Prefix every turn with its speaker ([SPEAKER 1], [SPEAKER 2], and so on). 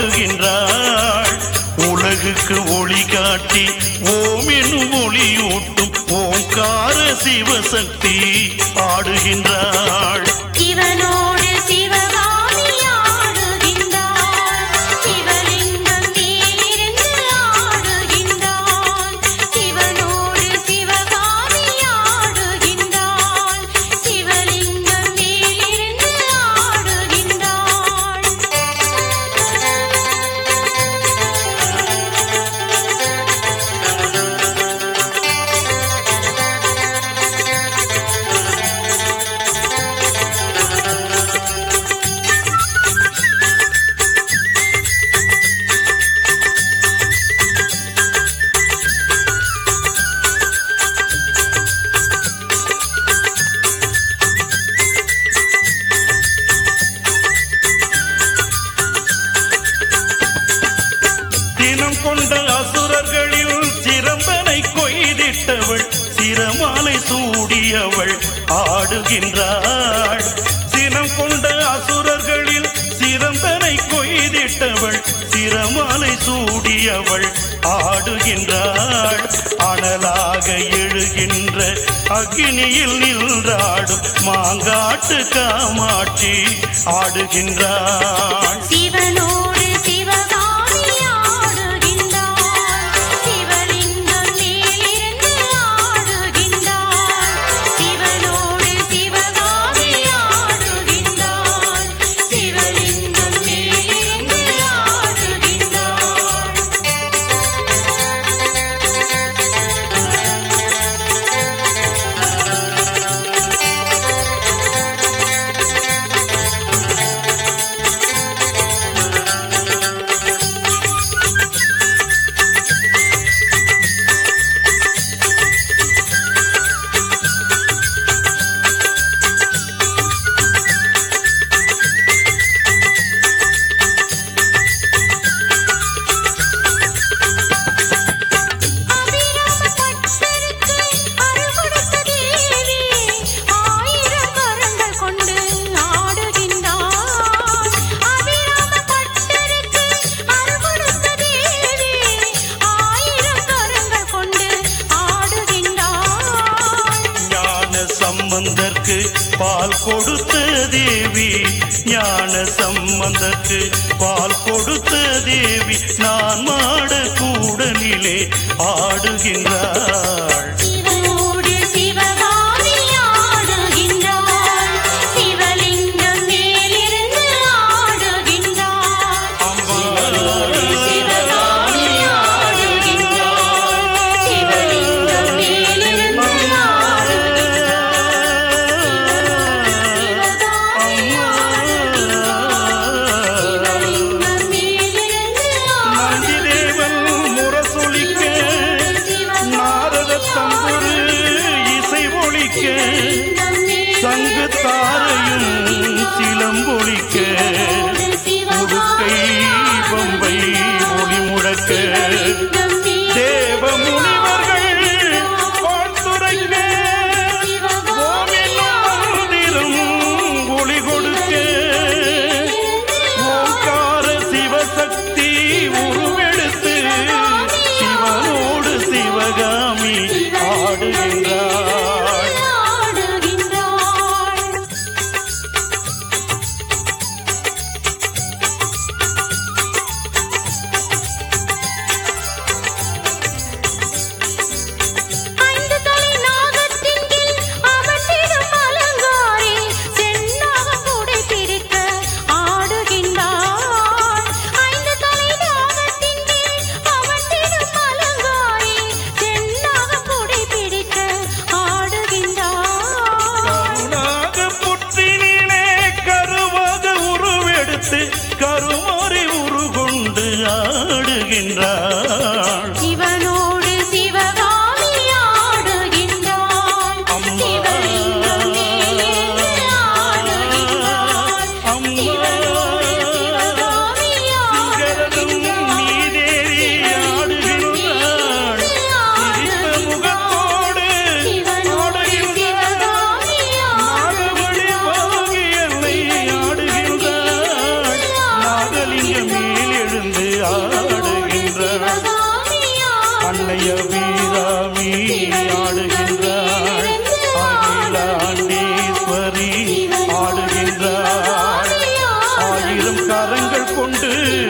[SPEAKER 1] ஆடுகின்றாள் உலகுக்கு ஒளி காட்டி ஓம் என்னும் ஒளியூட்டும் ஓங்கார சிவசக்தி ஆடுகின்றாள்
[SPEAKER 2] சிவனோடு சிவகாமி ஆடுகின்றாள் சிவலிங்கம் மேலிருந்து ஆடுகின்றாள் சிவனோடு சிவகாமி ஆடுகின்றாள் சிவலிங்கம் மேலிருந்து
[SPEAKER 1] தினம் கொண்ட அசுரர்களில் சிறம்பனை கொய்திட்டவள் சிரமாலை சூடியவள் ஆடுகின்றாள் சினம் கொண்ட அசுரர்களில் சிறம்பனை கொய்திட்டவள் சிரமாலை சூடியவள் ஆடுகின்றாள் அனலாக எழுகின்ற அக்னியில் நின்றாடும் மாங்காட்டு காமாட்சி ஆடுகின்றாள்
[SPEAKER 2] சிவனோடு சிவகாமி ஆடுகின்றாள் சிவலிங்கம் மேலிருந்து ஆடுகின்றாள் சிவனோடு சிவகாமி ஆடுகின்றாள் சிவலிங்கம் மேலிருந்து ஆடுகின்றாள் அபிராம பட்டருக்கு அருள்கொடுத்த தேவி ஆயிரம் கரங்கள் கொண்டு ஆடுகின்றாள் அபிராம பட்டருக்கு அருள்கொடுத்த தேவி ஆயிரம் கரங்கள் கொண்டு ஆடுகின்றாள்
[SPEAKER 1] ஞான சம்பந்தர்க்கு பால் கொடுத்த தேவி ஞான சம்பந்தர்க்கு பால் கொடுத்த தேவி நான் மாட கூடலிலே ஆடுகின்றாள்
[SPEAKER 2] சிவனோடு சிவகாமி ஆடுகின்றாள் சிவலிங்கம் மேலிருந்து ஆடுகின்றாள் சிவனோடு சிவகாமி ஆடுகின்றாள் சிவலிங்கம் மேலிருந்து சிவலிங்கம் மேலிருந்து
[SPEAKER 1] நந்திதேவன் முரசொலிக்க நாரத தம்புரு இசை ஒலிக்க சங்கு தாரையும் சிலம்பொலிக்க உடுக்கை பம்பை ஒளி முழக்க தேவ முனிவர்கள் வாழ்த்துரைக்க ஓமென்னும் மந்திரம் ஒளி கொடுக்க ஓங்கார சிவசக்தி உருவெடுத்து சிவனோடு சிவகாமி ஆடுகின்றாள்
[SPEAKER 2] ஆடுகின்றாள் ஐந்து தலை நாகத்தின் கீழ் அமர்ந்திடும் அலங்காரி செந்நாகம் கூடை பிடிக்க ஆடுகின்றாள் ஐந்து தலை நாகத்தின் கீழ் அமர்ந்திடும் அலங்காரி செந்நாகம் கூடை பிடிக்க ஆடுகின்றாள்
[SPEAKER 1] கருணாக புற்றினிலே கருவாக உருவெடுத்து கருமாறி உருகொண்டு ஆடுகின்றாள்
[SPEAKER 2] சிவனோடு சிவகாமி ஆடுகின்றாள்
[SPEAKER 1] அம்மா.
[SPEAKER 2] சிவலிங்கம் மேலிருந்து ஆடுகின்றாள்
[SPEAKER 1] அம்மா.
[SPEAKER 2] சிவனோடு சிவகாமி
[SPEAKER 1] சிகரனும் நீதேவி ஆடுகின்றாள் சிரித்த முகத்தோடு ஆடுகின்றாள் நாகமணி வாகி என்னை ஆடுகின்றாள் நாகலிங்க மேல் எழுந்து ஆடுகின்றாள் அன்னைய வீராமி ஆடுகின்றாள் அகிலாண்டேஸ்வரி ஆடுகின்றாள் ஆயிரம் கரங்கள் கொண்டு